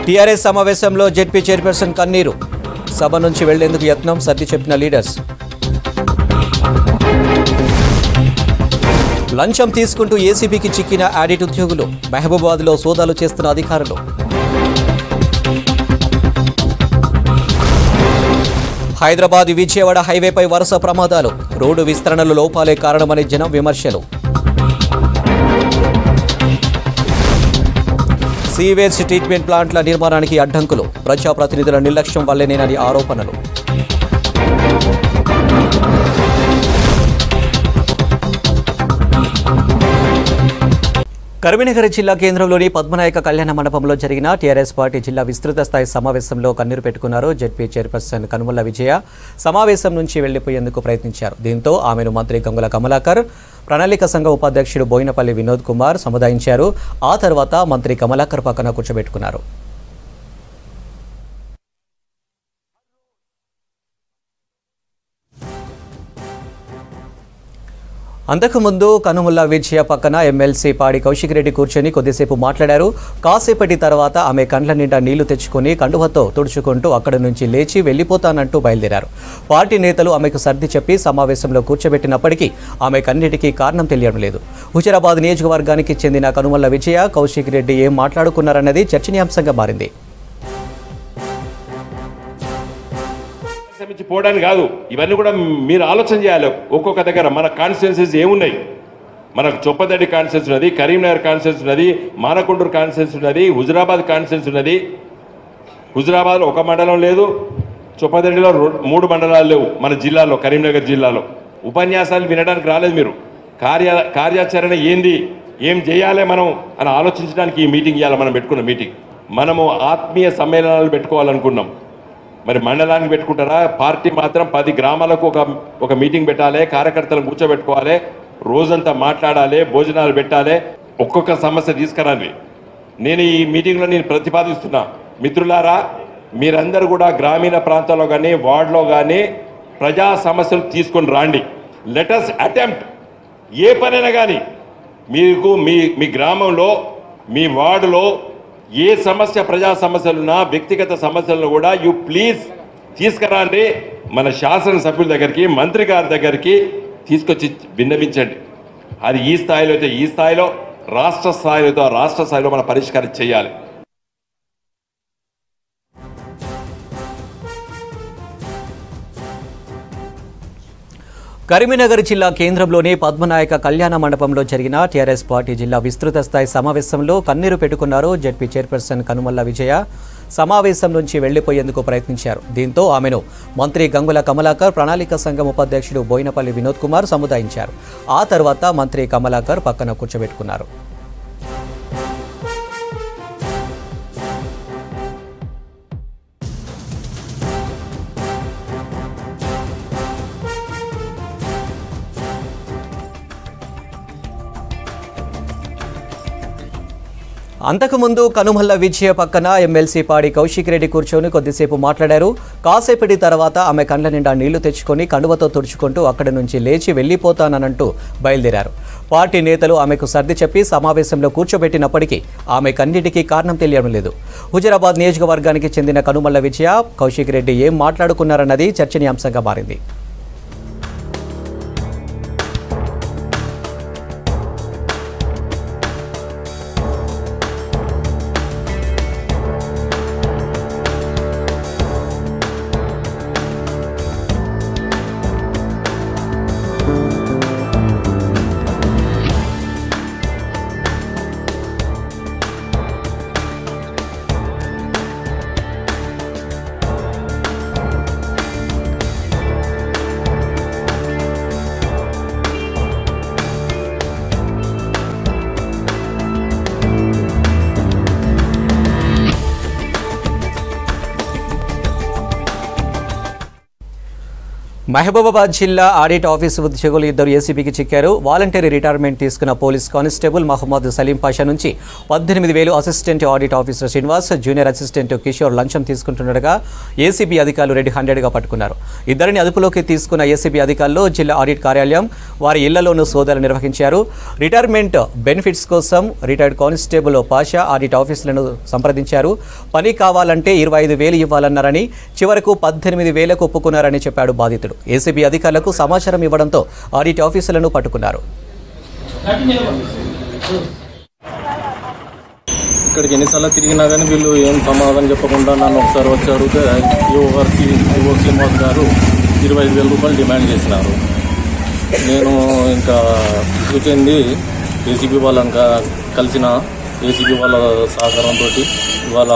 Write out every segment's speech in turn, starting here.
TRS సమావేశంలో ZP chairperson కన్నీరు సభ నుంచి వెళ్లేందుకు యత్నం సర్ది చెప్పిన లీడర్స్ లంచం తీసుకుంటూ ఏసీబీకి చిక్కిన ఆడిట్ ఉద్యోగులు మహబూబాద్లో సోదాలు చేస్తున్న అధికారులు హైదరాబాద్ విజయవాడ హైవేపై వరుస ప్రమాదాలు రోడ్డు విస్తరణలో లోపాలే కారణమని జనం విమర్శలు సీవేజ్ ట్రీట్మెంట్ ప్లాంట్ల నిర్మాణానికి అడ్డంకులు ప్రజాప్రతినిధుల నిర్లక్ష్యం వల్లేనేనని ఆరోపణలు కరీంనగర్ జిల్లా కేంద్రంలోని పద్మనాయక కళ్యాణ మండపంలో జరిగిన టీఆర్ఎస్ పార్టీ జిల్లా విస్తృత స్థాయి సమావేశంలో కన్నీరు పెట్టుకున్నారు జెడ్పీ చైర్పర్సన్ కనుమల్ల విజయ సమావేశం నుంచి వెళ్లిపోయేందుకు ప్రయత్నించారు దీంతో ఆమెను మంత్రి గంగుల కమలాకర్ ప్రణాళిక సంఘ ఉపాధ్యక్షుడు బోయినపల్లి వినోద్ కుమార్ సముదాయించారు ఆ తర్వాత మంత్రి కమలాకర్ పక్కన కూర్చోబెట్టుకున్నారు అంతకుముందు కనుముల్ల విజయ పక్కన ఎమ్మెల్సీ పాడి కౌశిక్ రెడ్డి కూర్చొని కొద్దిసేపు మాట్లాడారు కాసేపటి తర్వాత ఆమె కండ్ల నిండా నీళ్లు తెచ్చుకొని కండువతో తుడుచుకుంటూ అక్కడి నుంచి లేచి వెళ్లిపోతానంటూ బయలుదేరారు పార్టీ నేతలు ఆమెకు సర్ది చెప్పి సమావేశంలో కూర్చోబెట్టినప్పటికీ ఆమె కన్నిటికీ కారణం తెలియడం లేదు హుజరాబాద్ నియోజకవర్గానికి చెందిన కనుమల్ల విజయ కౌశిక్ రెడ్డి ఏం మాట్లాడుకున్నారన్నది చర్చనీయాంశంగా మారింది నుంచి పోవడానికి కాదు ఇవన్నీ కూడా మీరు ఆలోచన చేయాలి ఒక్కొక్క దగ్గర మన కాన్స్టిట్యున్సీస్ ఏమున్నాయి మనకు చొప్పదడ్డి కాన్స్టిట్యూన్స్ ఉన్నది కరీంనగర్ కాన్స్టిట్యూన్స్ ఉన్నది మానకొండూరు కాన్స్టిట్యూన్స్ ఉన్నది హుజరాబాద్ కాన్స్టిట్యూన్స్ ఉన్నది హుజరాబాద్లో ఒక మండలం లేదు చొప్పదడ్డిలో రో- మూడు మండలాలు లేవు మన జిల్లాలో కరీంనగర్ జిల్లాలో ఉపన్యాసాలు వినడానికి రాలేదు మీరు కార్య కార్యాచరణ ఏంది ఏం చేయాలి మనం అని ఆలోచించడానికి ఈ మీటింగ్ ఇవ్వాలి మనం పెట్టుకున్న మీటింగ్ మనము ఆత్మీయ సమ్మేళనాలు పెట్టుకోవాలనుకున్నాం మరి మండలానికి పెట్టుకుంటారా పార్టీ మాత్రం పది గ్రామాలకు ఒక ఒక మీటింగ్ పెట్టాలి కార్యకర్తలను కూర్చోబెట్టుకోవాలి రోజంతా మాట్లాడాలి భోజనాలు పెట్టాలి ఒక్కొక్క సమస్య తీసుకురాలి నేను ఈ మీటింగ్లో నేను ప్రతిపాదిస్తున్నా మిత్రులారా మీరందరూ కూడా గ్రామీణ ప్రాంతాల్లో కానీ వార్డులో కానీ ప్రజా సమస్యలు తీసుకొని రాండి లెటస్ అటెంప్ట్ ఏ పనైనా కానీ మీకు మీ మీ గ్రామంలో మీ వార్డులో ఏ సమస్య ప్రజా సమస్యలున్నా వ్యక్తిగత సమస్యలను కూడా యు ప్లీజ్ తీసుకురండి మన శాసనసభ్యుల దగ్గరికి మంత్రి గారి దగ్గరికి తీసుకొచ్చి విన్నవించండి అది ఈ స్థాయిలో అయితే ఈ స్థాయిలో రాష్ట్ర స్థాయిలో అయితే ఆ రాష్ట్ర స్థాయిలో మన పరిష్కారం చేయాలి కరీంనగర్ జిల్లా కేంద్రంలోని పద్మనాయక కళ్యాణ మండపంలో జరిగిన టీఆర్ఎస్ పార్టీ జిల్లా విస్తృత స్థాయి సమావేశంలో కన్నీరు పెట్టుకున్నారు జడ్పీ చైర్పర్సన్ కనుమల్ల విజయ సమావేశం నుంచి వెళ్లిపోయేందుకు ప్రయత్నించారు దీంతో ఆమెను మంత్రి గంగుల కమలాకర్ ప్రణాళిక సంఘం ఉపాధ్యక్షుడు బోయినపల్లి వినోద్ కుమార్ సముదాయించారు ఆ తర్వాత మంత్రి కమలాకర్ పక్కన కూర్చోబెట్టుకున్నారు అంతకుముందు కనుమల్ల విజయ పక్కన ఎమ్మెల్సీ పాడి కౌశిక్ రెడ్డి కూర్చొని కొద్దిసేపు మాట్లాడారు కాసేపటి తర్వాత ఆమె కండ్ల నిండా నీళ్లు తెచ్చుకొని కండువతో తుడుచుకుంటూ అక్కడి నుంచి లేచి వెళ్లిపోతాననంటూ బయలుదేరారు పార్టీ నేతలు ఆమెకు సర్ది చెప్పి సమావేశంలో కూర్చోబెట్టినప్పటికీ ఆమె కన్నిటికీ కారణం తెలియడం లేదు హుజరాబాద్ నియోజకవర్గానికి చెందిన కనుమల్ల విజయ కౌశిక్ రెడ్డి ఏం మాట్లాడుకున్నారన్నది చర్చనీయాంశంగా మారింది మహబూబాబాద్ జిల్లా ఆడిట్ ఆఫీసు ఉద్యోగులు ఇద్దరు ఏసీబీకి చిక్కారు వాలంటరీ రిటైర్మెంట్ తీసుకున్న పోలీస్ కానిస్టేబుల్ మహమ్మద్ సలీం పాషా నుంచి పద్దెనిమిది వేలు assistant audit officer Srinivas junior assistant Kishore లంచం తీసుకుంటుండగా ఏసీబీ అధికారులు రెడ్ హ్యాండెడ్గా పట్టుకున్నారు ఇద్దరిని అదుపులోకి తీసుకున్న ఏసీబీ అధికారులు జిల్లా ఆడిట్ కార్యాలయం వారి ఇళ్లలోనూ సోదాలు నిర్వహించారు రిటైర్మెంట్ బెనిఫిట్స్ కోసం రిటైర్డ్ కానిస్టేబుల్ పాషా ఆడిట్ ఆఫీసులను సంప్రదించారు పని కావాలంటే ఇరవై ఐదు వేలు ఇవ్వాలన్నారని చివరకు పద్దెనిమిది వేలకు ఒప్పుకున్నారని చెప్పాడు బాధితుడు ఏసీబీ అధికారులకు సమాచారం ఇవ్వడంతో ఆడిట్ ఆఫీసులను పట్టుకున్నారు ఇక్కడికి ఎన్నిసార్లు తిరిగినా కానీ వీళ్ళు ఏం సమాధానం చెప్పకుండా నన్ను ఒకసారి వచ్చి అడిగితే ఈఓ గారు ఈఓ శ్రీనివాస్ గారు ఇరవై ఐదు వేల రూపాయలు డిమాండ్ చేసినారు నేను ఇంకా చెంది ఏసీబీ వాళ్ళని క- కలిసిన ఏసీబీ వాళ్ళ సహకారంతో ఇవాళ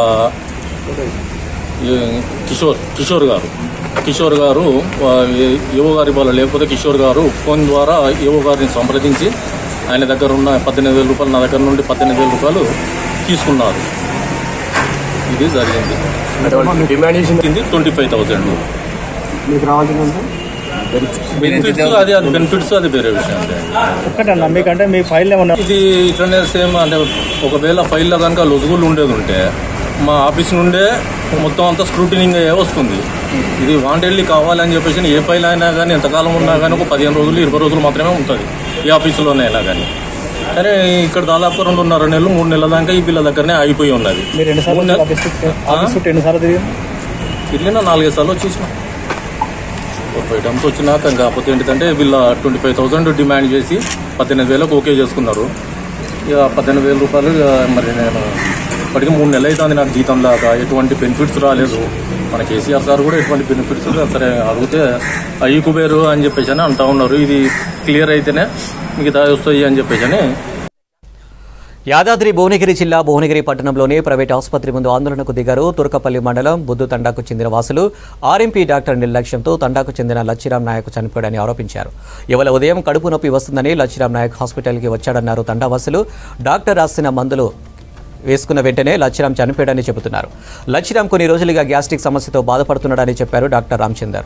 ఈ కిషోర్ కిషోర్ గారు కిషోర్ గారు యువ గారి వాళ్ళ లేకపోతే కిషోర్ గారు ఫోన్ ద్వారా యువ గారిని సంప్రదించి ఆయన దగ్గర ఉన్న పద్దెనిమిది వేల రూపాయలు నా దగ్గర నుండి పద్దెనిమిది వేల రూపాయలు తీసుకున్నారు ఇది జరిగింది డిమాండ్ చేసింది ట్వంటీ ఫైవ్ థౌసండ్ మీకు రావాల్సిందంటే బెనిఫిట్స్ అది అది బెనిఫిట్స్ అది వేరే విషయం అండి ఒక్కటన్నా మీకంటే మీ ఫైల్ ఏమన్నా ఇది ఇట్లనే సేమ్ అంటే ఒకవేళ ఫైల్లో కనుక లొసుగులు ఉండేది ఉంటే మా ఆఫీస్ నుండే మొత్తం అంతా స్క్రూటినింగ్ అయ్యే వస్తుంది ఇది వాంటెడ్లీ కావాలని చెప్పేసి ఏ ఫైల్ అయినా కానీ ఎంతకాలం ఉన్నా కానీ ఒక పదిహేను రోజులు ఇరవై రోజులు మాత్రమే ఉంటుంది ఈ ఆఫీసులోనే అయినా కానీ కానీ ఇక్కడ దాదాపు రెండున్నర నెలలు మూడు నెలల దాకా ఈ వీళ్ళ దగ్గరనే ఆగిపోయి ఉన్నది మీరు ఎన్నిసార్లు మూడు నెల- ఆఫీస్ చుట్టూ- ఆఫీస్ చుట్టూ ఎన్నిసార్లు తిరిగి తిరిగిన నాలుగైదు సార్లు వచ్చేసిన ఒక ఫైవ్ టైమ్స్ వచ్చినాక కాకపోతే ఏంటంటే వీళ్ళ ట్వంటీ ఫైవ్ థౌసండ్ డిమాండ్ చేసి పద్దెనిమిది వేలకు ఓకే చేసుకున్నారు ఇక పద్దెనిమిది వేల రూపాయలు ఇక మరి నేను ఇప్పటికీ మూడు నెలలు అవుతుంది నాకు జీతం దాకా ఎటువంటి బెనిఫిట్స్ రాలేదు మన కేసీఆర్ సార్ కూడా ఎటువంటి బెనిఫిట్స్ సరే అడిగితే అయ్యి కుబేరు అని చెప్పేసి అని అంటా ఉన్నారు ఇది క్లియర్ అయితేనే మిగతా వస్తాయి అని చెప్పేసి అని యాదాద్రి భువనగిరి జిల్లా భువనగిరి పట్టణంలోని ప్రైవేట్ ఆసుపత్రి ముందు ఆందోళనకు దిగారు తుర్కపల్లి మండలం బుద్దు తండాకు చెందిన వాసులు ఆర్ఎంపీ డాక్టర్ నిర్లక్ష్యంతో తండాకు చెందిన లచ్చిరామ్ నాయక్ చనిపోయాడని ఆరోపించారు ఇవాళ ఉదయం కడుపు నొప్పి వస్తుందని లచ్చిరామ్ నాయక్ హాస్పిటల్కి వచ్చాడన్నారు తండావాసులు డాక్టర్ రాసిన మందులు వేసుకున్న వెంటనే లచ్చిరామ్ చనిపోయాడని చెబుతున్నారు లచ్చిరామ్ కొన్ని రోజులుగా గ్యాస్ట్రిక్ సమస్యతో బాధపడుతున్నాడని చెప్పారు డాక్టర్ రామచందర్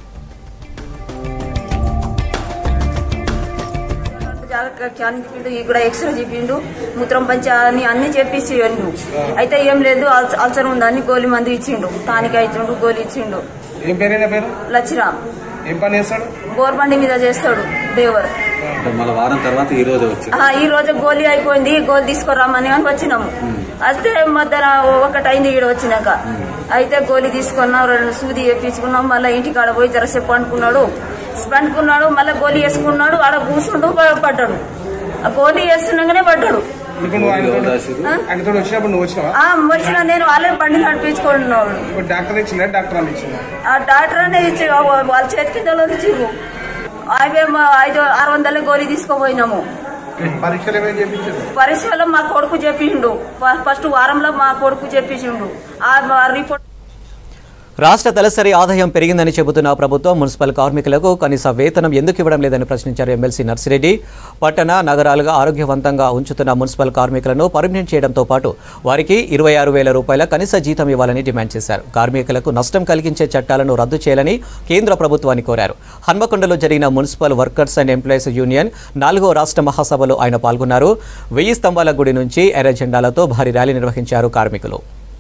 చానిపిండు ఈ కూడా ఎక్స్రే చెప్పిండు మూత్రం పంచ అని అన్ని చెప్పిచ్చిండు అయితే ఏం లేదు అల్స- అల్సర్ ఉందని గోలి మందు ఇచ్చిండు టానిక్ ఇచ్చిండు గోలి ఇచ్చిండు ఏం పేరైనా పేరు లచ్చిరామ్ ఏం పని చేస్తాడు గోర్బండి మీద చేస్తాడు దేవర్ మళ్ళీ వారం తర్వాత ఈ రోజు వచ్చి ఆ, ఈ రోజు గోలీ అయిపోయింది గోలి తీసుకురామని అని వచ్చినాము వస్తే మధ్యాహ్న ఒకటి అయింది ఈడ వచ్చినాక అయితే గోలీ తీసుకున్నాం రెండు సూది వేపించుకున్నాం మళ్ళీ ఇంటికాడ పోయి జరసేపు పండుకున్నాడు పండుకున్నాడు మళ్ళీ గోలీ వేసుకున్నాడు ఆడ కూర్చుండు ప- పడ్డాడు ఆ గోలీ వేస్తుండగానే పడ్డాడు ఇప్పుడు నువ్వు ఆయనతో ఆయనతో వచ్చినప్పుడు నువ్వు వచ్చినావా ఆ వచ్చిన నేను వాళ్ళే బండి నడిపించుకుంటున్నాడు ఇప్పుడు డాక్టర్ ఇచ్చిందా డాక్టర్ అని ఇచ్చిందా ఆ డాక్టర్ అనేది ఇచ్చి వాళ్ళ చేతి కింద ఇచ్చిర్రు అవే మా ఐదు ఆరు వందల గోలీ తీసుకుపోయినాము పరీక్షలు ఏమేమి చేయించారు పరీక్షలో మా కొడుకు చెప్పిండు ఫ- ఫస్ట్ వారంలో మా కొడుకు చెప్పించిండు ఆ ఆ రిపోర్ట్ రాష్ట్ర తలసరి ఆదాయం పెరిగిందని చెబుతున్న ప్రభుత్వం మున్సిపల్ కార్మికులకు కనీస వేతనం ఎందుకు ఇవ్వడం లేదని ప్రశ్నించారు ఎమ్మెల్సీ నర్సిరెడ్డి పట్టణ నగరాలుగా ఆరోగ్యవంతంగా ఉంచుతున్న మున్సిపల్ కార్మికులను పర్మినెంట్ చేయడంతో పాటు వారికి ఇరవై ఆరు వేల రూపాయల కనీస జీతం ఇవ్వాలని డిమాండ్ చేశారు కార్మికులకు నష్టం కలిగించే చట్టాలను రద్దు చేయాలని కేంద్ర ప్రభుత్వాన్ని కోరారు హన్మకొండలో జరిగిన municipal workers and employees union నాలుగో రాష్ట్ర మహాసభలో ఆయన పాల్గొన్నారు వెయ్యి స్తంభాల గుడి నుంచి ఎర్ర జెండాలతో భారీ ర్యాలీ నిర్వహించారు కార్మికులు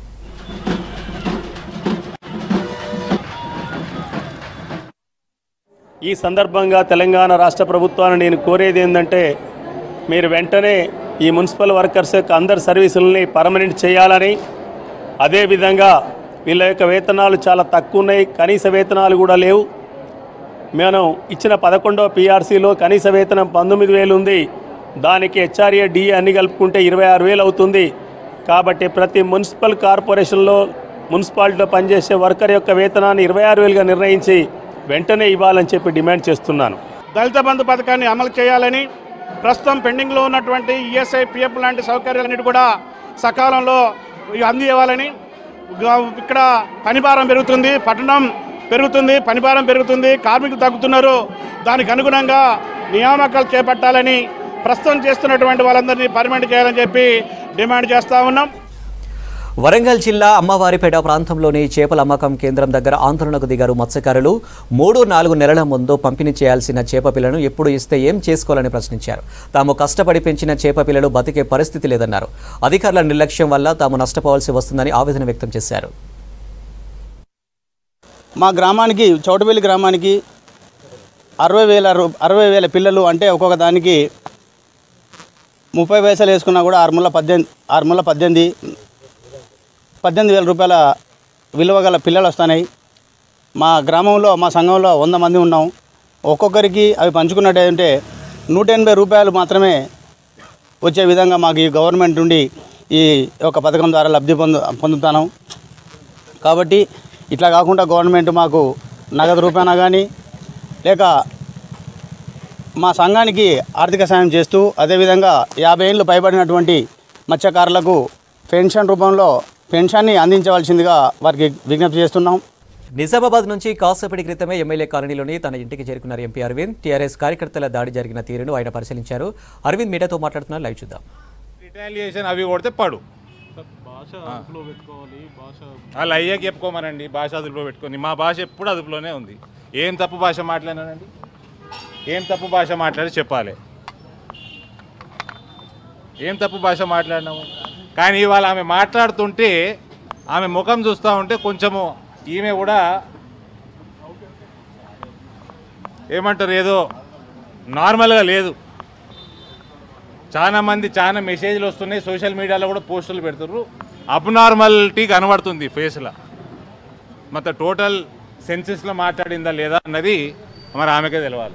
ఈ సందర్భంగా తెలంగాణ రాష్ట్ర ప్రభుత్వాన్ని నేను కోరేది ఏంటంటే మీరు వెంటనే ఈ మున్సిపల్ వర్కర్స్ యొక్క అందరి సర్వీసులని పర్మనెంట్ చేయాలని అదేవిధంగా వీళ్ళ యొక్క వేతనాలు చాలా తక్కువ ఉన్నాయి కనీస వేతనాలు కూడా లేవు మనం ఇచ్చిన పదకొండవ పీఆర్సీలో కనీస వేతనం పంతొమ్మిది వేలు ఉంది దానికి హెచ్ఆర్ఏ డి అన్ని కలుపుకుంటే ఇరవై ఆరు వేలు అవుతుంది కాబట్టి ప్రతి మున్సిపల్ కార్పొరేషన్లో మున్సిపాలిటీలో పనిచేసే వర్కర్ యొక్క వేతనాన్ని ఇరవై ఆరు వేలుగా నిర్ణయించి వెంటనే ఇవ్వాలని చెప్పి డిమాండ్ చేస్తున్నాను దళిత బంధు పథకాన్ని అమలు చేయాలని ప్రస్తుతం పెండింగ్లో ఉన్నటువంటి ఈఎస్ఐ పిఎఫ్ లాంటి సౌకర్యాలన్నిటి కూడా సకాలంలో అందివ్వాలని గా- ఇక్కడ పనిభారం పెరుగుతుంది పట్టణం పెరుగుతుంది పనిభారం పెరుగుతుంది కార్మికులు తగ్గుతున్నారు దానికి అనుగుణంగా నియామకాలు చేపట్టాలని ప్రస్తుతం చేస్తున్నటువంటి వాళ్ళందరినీ పర్మనెంట్ చేయాలని చెప్పి డిమాండ్ చేస్తూ ఉన్నాం వరంగల్ జిల్లా అమ్మవారిపేట ప్రాంతంలోని చేపల అమ్మకం కేంద్రం దగ్గర ఆందోళనకు దిగారు మత్స్యకారులు మూడు నాలుగు నెలల ముందు పంపిణీ చేయాల్సిన చేప పిల్లను ఎప్పుడు ఇస్తే ఏం చేసుకోవాలని ప్రశ్నించారు తాము కష్టపడి పెంచిన చేప పిల్లలు బతికే పరిస్థితి లేదన్నారు అధికారుల నిర్లక్ష్యం వల్ల తాము నష్టపోవాల్సి వస్తుందని ఆవేదన వ్యక్తం చేశారు మా గ్రామానికి చౌటపల్లి గ్రామానికి అరవై వేల రూ అరవై వేల పిల్లలు అంటే ఒక్కొక్క దానికి ముప్పై పైసలు వేసుకున్నా కూడా ఆరుముల పద్దెనిమిది ఆరుముల పద్దెనిమిది పద్దెనిమిది వేల రూపాయల విలువ గల పిల్లలు వస్తున్నాయి మా గ్రామంలో మా సంఘంలో వంద మంది ఉన్నాం ఒక్కొక్కరికి అవి పంచుకున్నట్టయితే నూట ఎనభై రూపాయలు మాత్రమే వచ్చే విధంగా మాకు ఈ గవర్నమెంట్ నుండి ఈ యొక్క పథకం ద్వారా లబ్ధి పొందు పొందుతాను కాబట్టి ఇట్లా కాకుండా గవర్నమెంట్ మాకు నగదు రూపాయన కానీ లేక మా సంఘానికి ఆర్థిక సాయం చేస్తూ అదేవిధంగా యాభై ఏళ్ళు పైబడినటువంటి మత్స్యకారులకు పెన్షన్ రూపంలో పెన్షన్ని అందించవలసిందిగా వారికి విజ్ఞప్తి చేస్తున్నాం నిజామాబాద్ నుంచి కాసేపటి క్రితమే ఎమ్మెల్యే కాలనీలోని తన ఇంటికి చేరుకున్నారు ఎంపీ అరవింద్ టీఆర్ఎస్ కార్యకర్తల దాడి జరిగిన తీరును ఆయన పరిశీలించారు అరవింద్ మీడియాతో మాట్లాడుతున్నారు లైవ్ చూద్దాం రిటాలియేషన్ అవి కొడితే పడు వాళ్ళు అయ్యాక చెప్పుకోమనండి భాష అదుపులో పెట్టుకొని మా భాష ఎప్పుడు అదుపులోనే ఉంది ఏం తప్పు భాష మాట్లాడినానండి ఏం తప్పు భాష మాట్లాడి చెప్పాలి ఏం తప్పు భాష మాట్లాడినాము కానీ ఇవాళ ఆమె మాట్లాడుతుంటే ఆమె ముఖం చూస్తూ ఉంటే కొంచెము ఈమె కూడా ఏమంటారు ఏదో నార్మల్గా లేదు చాలా మంది చాలా మెసేజ్లు వస్తున్నాయి సోషల్ మీడియాలో కూడా పోస్టులు పెడుతుర్రు అబ్నార్మాలిటీ కనబడుతుంది ఫేస్లో మొత్తం టోటల్ సెన్సెస్లో మాట్లాడిందా లేదా అన్నది మరి ఆమెకే తెలవాలి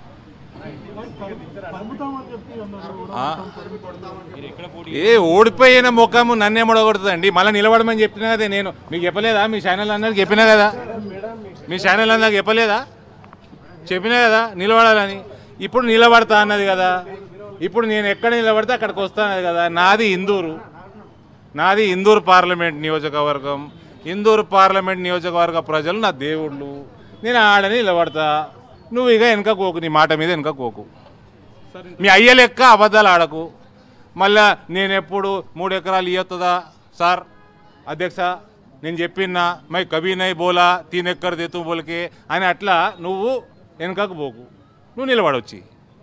ఆ? ఏ ఓడిపోయిన ముఖము నన్నే మొడగొడుతుందండి మళ్ళీ నిలబడమని చెప్పినా కదా నేను మీకు చెప్పలేదా మీ ఛానల్ అన్నది చెప్పినా కదా మీ ఛానల్ అన్నది చెప్పలేదా చెప్పినా కదా నిలబడాలని ఇప్పుడు నిలబడతా అన్నది కదా ఇప్పుడు నేను ఎక్కడ నిలబడితే అక్కడికి వస్తానది కదా నాది ఇందూరు నాది ఇందూరు పార్లమెంట్ నియోజకవర్గం ఇందూరు పార్లమెంట్ నియోజకవర్గ ప్రజలు నా దేవుళ్ళు నేను ఆడని నిలబడతా నువ్వు ఇక వెనక కోకు నీ మాట మీద వెనక కోకు మీ అయ్య లెక్క అబద్ధాలు ఆడకు మళ్ళా నేను ఎప్పుడు మూడు ఎకరాలు ఇవ్వతుందా సార్ అధ్యక్ష నేను చెప్పినా మై కభీ నై బోలా తీన్ ఎక్కర్ దేతు బోల్కే అని అట్లా నువ్వు వెనకకు పోకు నువ్వు నిలబడొచ్చి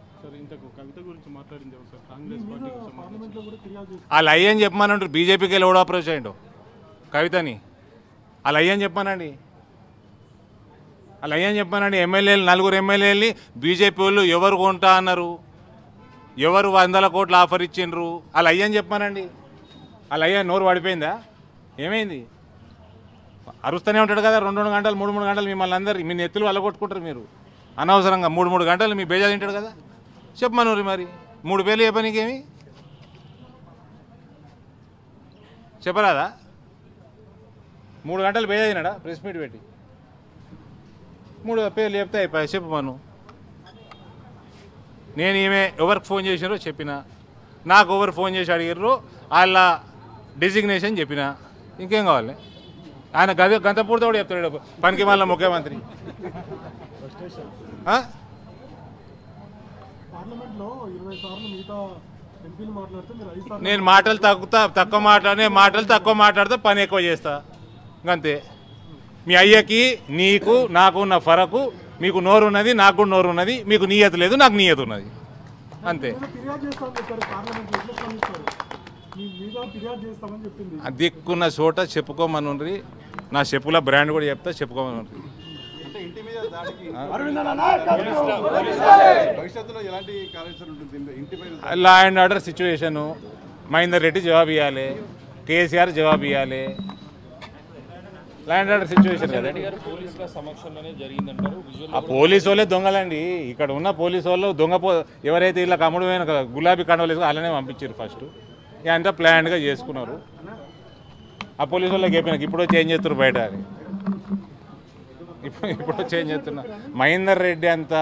వాళ్ళు అయ్యని చెప్పమనంటారు బీజేపీకి వెళ్ళి ఎవడో అప్రోచ్ అయ్యిండు కవితని వాళ్ళు అయ్యని చెప్పానండి వాళ్ళు అయ్యని చెప్పానండి ఎమ్మెల్యేలు నలుగురు ఎమ్మెల్యేలని బీజేపీ వాళ్ళు ఎవరు కొంటా అన్నారు ఎవరు వందల కోట్లు ఆఫర్ ఇచ్చిండ్రు వాళ్ళు అయ్యని చెప్పానండి వాళ్ళు అయ్యా నోరు పడిపోయిందా ఏమైంది అరుస్తూనే ఉంటాడు కదా రెండు రెండు గంటలు మూడు మూడు గంటలు మిమ్మల్ని అందరు మీ నెత్తులు అల్లగొట్టుకుంటారు మీరు అనవసరంగా మూడు మూడు గంటలు మీ బేజా తింటాడు కదా చెప్పమనురి మరి మూడు పేర్లు చెప్పనీకేమి చెప్పరాదా మూడు గంటలు బేజా తినాడా ప్రెస్ మీట్ పెట్టి మూడు పేర్లు చెప్తే అయిపోయి చెప్పమను నేను ఈమె ఎవరికి ఫోన్ చేసినారో చెప్పిన నాకు ఎవరు ఫోన్ చేసి అడిగారు వాళ్ళ డెసిగ్నేషన్ చెప్పిన ఇంకేం కావాలి ఆయన గద గంతపూర్తో కూడా చెప్తాడు పనికి మళ్ళీ ముఖ్యమంత్రి ఆ? నేను మాటలు తగ్గుతా తక్కువ మాట్లాడే మాటలు తక్కువ మాట్లాడితే పని ఎక్కువ చేస్తా అంతే మీ అయ్యకి నీకు నాకు ఉన్న ఫరకు మీకు నోరు ఉన్నది నాకు కూడా నోరు ఉన్నది మీకు నీయత లేదు నాకు నీయత ఉన్నది అంతే ఆ దిక్కున్న చోట చెప్పుకోమనుండ్రి నా చెప్పుల బ్రాండ్ కూడా చెప్తా చెప్పుకోమనుండ్రి భవిష్యత్తులో ఎలాంటి కార్యాచరణ ఉంటుంది ఇంటిపై law and order situation Mahender Reddy జవాబు ఇవ్వాలి కేసీఆర్ జవాబు ఇవ్వాలి లా అండ్ ఆర్డర్ సిచ్యువేషన్ కదా ఆ పోలీసు వాళ్ళే దొంగలండి ఇక్కడ ఉన్న పోలీసు వాళ్ళు దొంగ పో ఎవరైతే ఇలా కమ్ముడమైన గులాబీ కండవలు వేసుకుని అలానే పంపించారు ఫస్ట్ ఇక అంతా ప్లాన్గా చేసుకున్నారు ఆ పోలీసు వాళ్ళకి చెప్పినాక ఇప్పుడు చేంజ్ చేస్తారు బయట అని ఇప్పుడు ఇప్పుడు చేంజ్ చేస్తున్నా మహేందర్ రెడ్డి అంత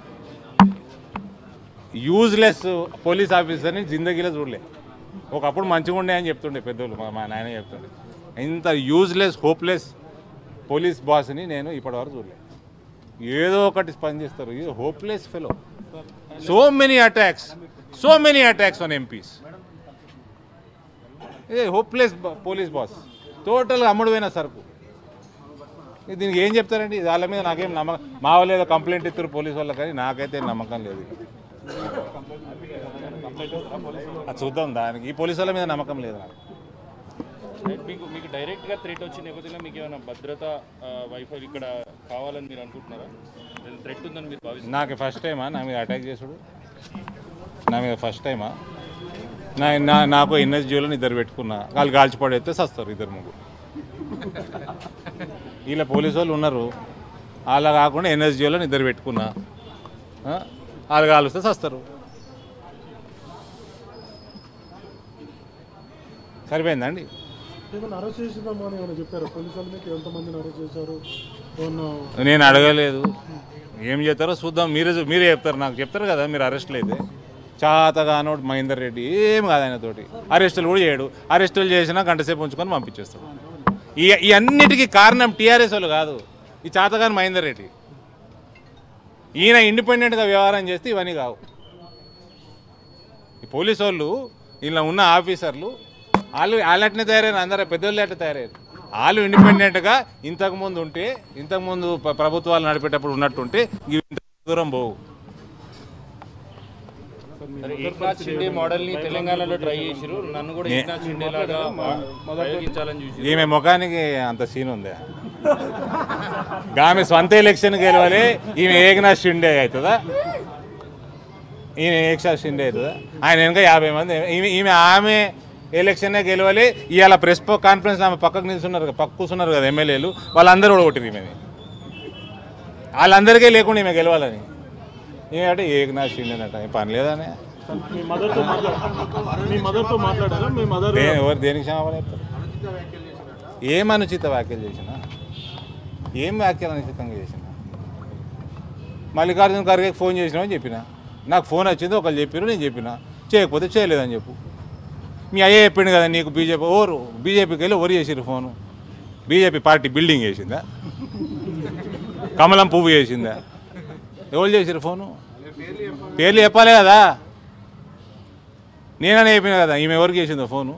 యూజ్లెస్ పోలీస్ ఆఫీసర్ని జిందగీలో చూడలే ఒకప్పుడు మంచిగా ఉండే అని చెప్తుండే పెద్దోళ్ళు మా మా నాయన చెప్తుండే ఇంత యూజ్లెస్ హోప్లెస్ పోలీస్ బాస్ని నేను ఇప్పటివరకు చూడలే ఏదో ఒకటి స్పందిస్తారు ఇది hopeless fellow so many attacks so many attacks on MPs a hopeless police boss టోటల్గా అమ్ముడుపోయిన సరుకు ఇక దీనికి ఏం చెప్తారండి వాళ్ళ మీద నాకేం నమ్మకం మా వాళ్ళు ఏదో కంప్లైంట్ ఇస్తారు పోలీస్ వాళ్ళకి కానీ నాకైతే నమ్మకం లేదు అది చూద్దాం దానికి ఈ పోలీస్ వాళ్ళ మీద నమ్మకం లేదు నాకు మీకు మీకు డైరెక్ట్ గా థ్రెట్ వచ్చిన నేపథ్యంలో మీకు ఏమైనా భద్రత వైఫై ఇక్కడ కావాలని మీరు అనుకుంటున్నారా థ్రెట్ ఉందని మీరు భావిస్తున్నారు నాకు ఫస్ట్ టైమా నా మీద అటాక్ చేసుడు నా మీద ఫస్ట్ టైమా నా నా నాకు ఎన్ఎస్జీలో ఇద్దరు పెట్టుకున్నా వాళ్ళు కాల్చిపడేస్తే సస్తారు ఇద్దరు ముగ్గురు వీళ్ళ పోలీసు వాళ్ళు ఉన్నారు అలా కాకుండా ఎన్ఎస్జీలో ఇద్దరు పెట్టుకున్నా ఆ? వాళ్ళు కాలుస్తే సస్తారు సరిపోయిందండి ఏమైనా అరెస్ట్ చేసిందామా అని ఏమైనా చెప్పారు పోలీసులు మీకు ఎంతమందిని అరెస్ట్ చేశారు ఏమన్నా నేను అడగలేదు ఏం చేస్తారో చూద్దాం మీరే మీరే చెప్తారు నాకు చెప్తారు కదా మీరు అరెస్ట్లు అయితే చాతగానోడు మహేందర్ రెడ్డి ఏం కాదు ఆయనతోటి అరెస్టులు కూడా చేయడు అరెస్టులు చేసినా గంటసేపు ఉంచుకొని పంపించేస్తాడు ఈ ఈ అన్నిటికీ కారణం టీఆర్ఎస్ వాళ్ళు కాదు ఈ చాతగాని మహేందర్ రెడ్డి ఈయన ఇండిపెండెంట్గా వ్యవహారం చేస్తే ఇవన్నీ కావు ఈ పోలీసు వాళ్ళు ఇలా ఉన్న ఆఫీసర్లు వాళ్ళు వాళ్ళట్నే తయారయ్యారు అందరూ పెద్దోళ్ళు అట్లా తయారయ్యారు వాళ్ళు ఇండిపెండెంట్గా ఇంతకుముందు ఉంటే ఇంతకుముందు ప్ర- ప్రభుత్వాలు నడిపేటప్పుడు ఉన్నట్టుంటే ఇవి ఇంత దూరం పోవు సరే, ఏక్నాథ్ షిండే మోడల్ ని తెలంగాణలో ట్రై చేసిరు నన్ను కూడా నే- ఏక్నాథ్ షిండే లాగా ప్రయోగించాలని చూసి ఈమె ముఖానికి అంత సీన్ ఉందా ఆమె సొంత ఎలక్షన్ గెలవాలి ఈమె ఏకనాథ్ షిండే అవుతుందా ఈయన ఏకనాథ్ షిండే అవుతుందా ఆయన వెనక యాభై మంది ఈమె ఈమె ఆమె ఎలక్షనే గెలవాలి ఇవాళ ప్రెస్ కాన్ఫరెన్స్ ఆమె పక్కకు నిల్చున్నారు కదా పక్క కూర్చున్నారు కదా ఎమ్మెల్యేలు వాళ్ళందరూ కూడా కొట్టిరు ఈమెని వాళ్ళందరికీ లేకుండా ఈమె గెలవాలని ఈమె అంటే ఏకనాథ్ షిండే అట ఏం పని లేదనే మీ మదర్తో మాట్లాడారు మీ మదర్తో మాట్లాడారా మీ మదర్ దే- ఎవరు దేనికి క్షమాపణ చెప్తారు ఏం అనుచిత వ్యాఖ్యలు చేసినా ఏం వ్యాఖ్యలు అనుచితంగా చేసిన మల్లికార్జున ఖర్గేకి ఫోన్ చేసినామని చెప్పిన నాకు ఫోన్ వచ్చింది ఒకళ్ళు చెప్పారు నేను చెప్పిన చేయకపోతే చేయలేదని చెప్పు మీ అయ్యే చెప్పిండు కదా నీకు బీజేపీ ఓరు బీజేపీకి వెళ్ళి ఓరు చేసిరు ఫోను బీజేపీ పార్టీ బిల్డింగ్ చేసిందా కమలం పువ్వు చేసిందా ఎవరు చేసిరు ఫోను పేర్లు చెప్పాలి కదా నేననే చెప్పిన కదా ఈమె ఎవరికి చేసిందో ఫోను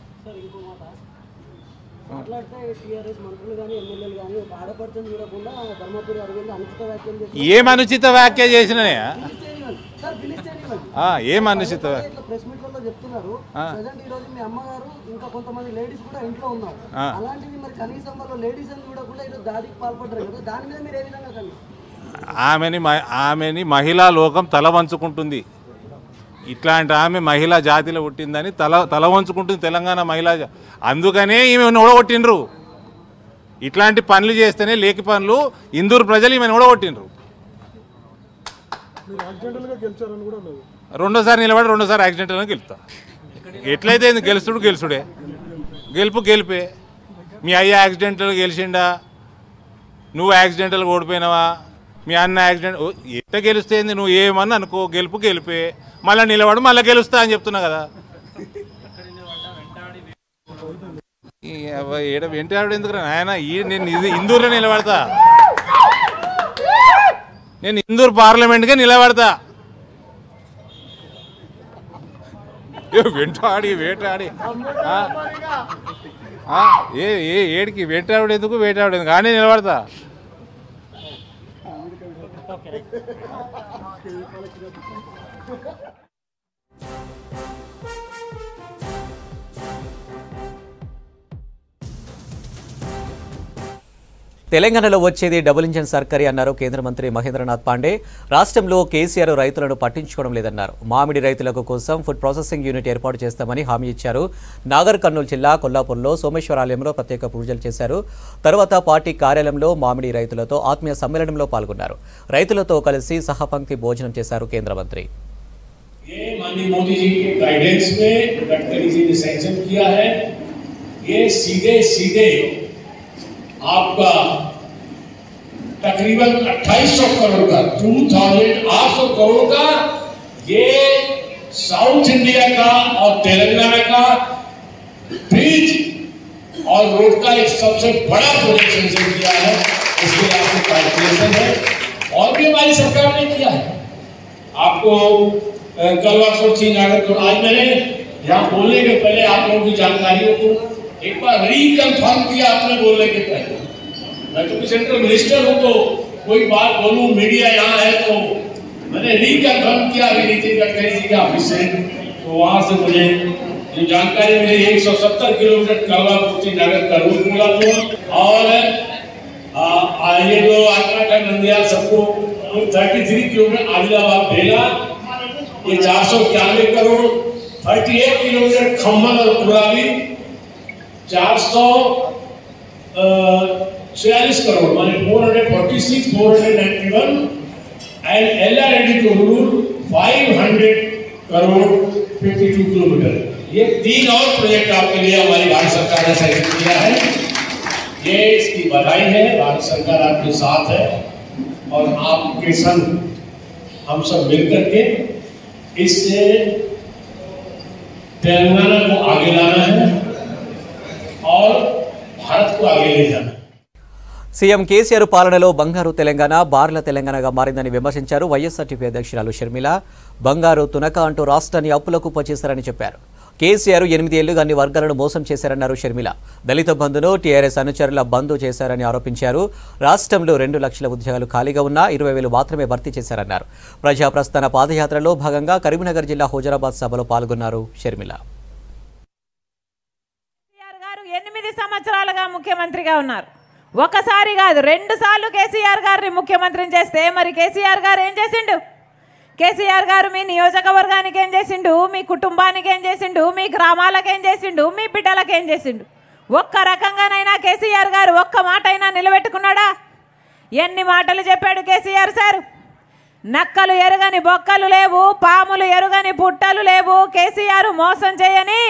మాట్లాడితే టీఆర్ఎస్ మంత్రులు కానీ ఎమ్మెల్యేలు కానీ ఒక ఆడపడుచుని చూడకుండా ధర్మపురి అరవింద్ అనుచిత వ్యాఖ్యలు చేసి ఏం అనుచిత వ్యాఖ్య చేసిననే సార్ పిలిస్తే ఇవ్వండి. ఆ, ఏం అనుచిత వ్యాఖ్య? ఇట్లా ప్రెస్ మీట్లలో చెప్తున్నారు ఆ. ప్రజెంట్ ఈ రోజు మీ అమ్మగారు ఇంకా కొంతమంది లేడీస్ కూడా ఇంట్లో ఉన్నారు ఆ. అలాంటివి మరి కనీసం వాళ్ళు లేడీస్ అని చూడకుండా ఈరోజు దాడికి పాల్పడ్డారు కదా దాని మీద మీరు ఏ విధంగా కానీ ఆమెని మ- ఆమెని మహిళా లోకం తల వంచుకుంటుంది ఇట్లాంటి ఆమె మహిళా జాతిలో పుట్టిందని తల తల వంచుకుంటుంది తెలంగాణ మహిళా జా- అందుకనే ఈమె ఓడగొట్టిండ్రు ఇట్లాంటి పనులు చేస్తేనే లేకి పనులు ఇందూరు ప్రజలు ఈమెను ఓడగొట్టిండ్రు మీరు యాక్సిడెంటల్ గా గెలిచారని కూడా ఉన్నది రెండోసారి నిలబడి రెండోసారి యాక్సిడెంట్లను గెలుస్తా ఎట్లయితే ఏంది గెలుస్తుడు గెలుసుడే గెలుపు గెలిపే మీ అయ్య యాక్సిడెంటల్ గెలిచిండా నువ్వు యాక్సిడెంటల్ ఓడిపోయినావా మీ అన్న యాక్సిడెంట్ ఓ, ఎట్ట గెలుస్తేంది నువ్వు ఏమన్నా అనుకో గెలుపు గెలిపే మళ్ళీ నిలబడు మళ్ళీ గెలుస్తా అని చెప్తున్నా కదా ఈ అవ్వ ఏడ వెంటాడు ఎందుకు ఆయన ఈ నేను ఇది ఇందూరులో నిలబడతా నేను ఇందూరు పార్లమెంట్గా నిలబడతా ఏ వెంటాడి వేటాడి ఆ? ఆ, ఏ ఏ ఏడికి వేటాడు ఎందుకు వేటాడు ఎందుకు కానీ నిలబడతా తెలంగాణలో వచ్చేది డబుల్ ఇంజన్ సర్కరీ అన్నారు కేంద్ర మంత్రి మహేంద్రనాథ్ పాండే రాష్ట్రంలో కేసీఆర్ రైతులను పట్టించుకోవడం లేదన్నారు మామిడి రైతులకు కోసం ఫుడ్ ప్రాసెసింగ్ యూనిట్ ఏర్పాటు చేస్తామని హామీ ఇచ్చారు నాగర్ కర్నూలు జిల్లా కొల్లాపూర్లో సోమేశ్వర ఆలయంలో ప్రత్యేక పూజలు చేశారు తర్వాత పార్టీ కార్యాలయంలో మామిడి రైతులతో ఆత్మీయ సమ్మేళనంలో పాల్గొన్నారు రైతులతో కలిసి సహపంక్తి భోజనం చేశారు కేంద్ర మంత్రి ये माननीय मोदी जी के गाइडेंस में गडकरी जी ने सैंक्शन किया है ये सीधे सीधे आपका तकरीबन 2800 करोड़ का 2800 करोड़ का ये साउथ इंडिया का और तेलंगाना का ब्रिज और रोड का एक सबसे बड़ा प्रोजेक्ट सैंक्शन किया है इसके लिए आपको कैलकुलेशन है और भी हमारी सरकार ने किया है आपको कलवापुर थी नागरकोट आज मैंने यहाँ बोलने के पहले आप लोगों की जानकारियों को एक बार रिकन्फर्म किया आपने बोलने के पहले मैं तो सेंट्रल मिनिस्टर हूं तो कोई बात बोलूं मीडिया यहाँ है तो मैंने रिकन्फर्म किया अभी नितिन गडकरी जी के ऑफिस से तो वहां से मुझे ये जानकारी मिली 170 किलोमीटर करवा कुर्ती नगर करूर पूरा तो और आ, आ, ये जो आगरा का नंदियाल सबको थर्टी थ्री किलोमीटर आदिलाबाद भेला ये चार सौ इक्यानवे crore thirty eight kilometre Khammam और कुराली चार सौ छियालीस करोड़ माने four hundred forty six four hundred ninety one and L R AD two rule five hundred crore fifty two kilometre ये तीन और प्रोजेक्ट आपके लिए हमारी भारत सरकार ने सेलेक्ट किया है ये इसकी बधाई है भारत सरकार आपके साथ है और आपके संग हम सब मिलकर के इससे तेलंगाना को आगे लाना है और भारत को आगे ले जाना है సీఎం కేసీఆర్ పాలనలో బంగారు తెలంగాణ బార్ల తెలంగాణగా మారిందని విమర్శించారు వైఎస్ఆర్టీపీ అధ్యక్షురాలు షర్మిల బంగారు తునక అంటూ రాష్ట్రాన్ని అప్పులకు పచ్చేశారని చెప్పారు కేసీఆర్ ఎనిమిది ఏళ్లుగా అన్ని వర్గాలను మోసం చేశారన్నారు షర్మిల దళిత బంధును టీఆర్ఎస్ అనుచరుల బంధు చేశారని ఆరోపించారు రాష్ట్రంలో రెండు లక్షల ఉద్యోగాలు ఖాళీగా ఉన్నా ఇరవై వేలు మాత్రమే భర్తీ చేశారన్నారు ప్రజాప్రస్థాన పాదయాత్రలో భాగంగా కరీంనగర్ జిల్లా హుజరాబాద్ సభలో పాల్గొన్నారు షర్మిల ఎనిమిది సంవత్సరాలుగా ముఖ్యమంత్రిగా ఉన్నారు ఒకసారి కాదు రెండు సార్లు కేసీఆర్ గారిని ముఖ్యమంత్రిని చేస్తే మరి కేసీఆర్ గారు ఏం చేసిండు కేసీఆర్ గారు మీ నియోజకవర్గానికి ఏం చేసిండు మీ కుటుంబానికి ఏం చేసిండు మీ గ్రామాలకు ఏం చేసిండు మీ బిడ్డలకు ఏం చేసిండు ఒక్క రకంగానైనా కేసీఆర్ గారు ఒక్క మాట అయినా నిలబెట్టుకున్నాడా ఎన్ని మాటలు చెప్పాడు కేసీఆర్ సార్ నక్కలు ఎరుగని బొక్కలు లేవు పాములు ఎరుగని పుట్టలు లేవు కేసీఆర్ మోసం చేయని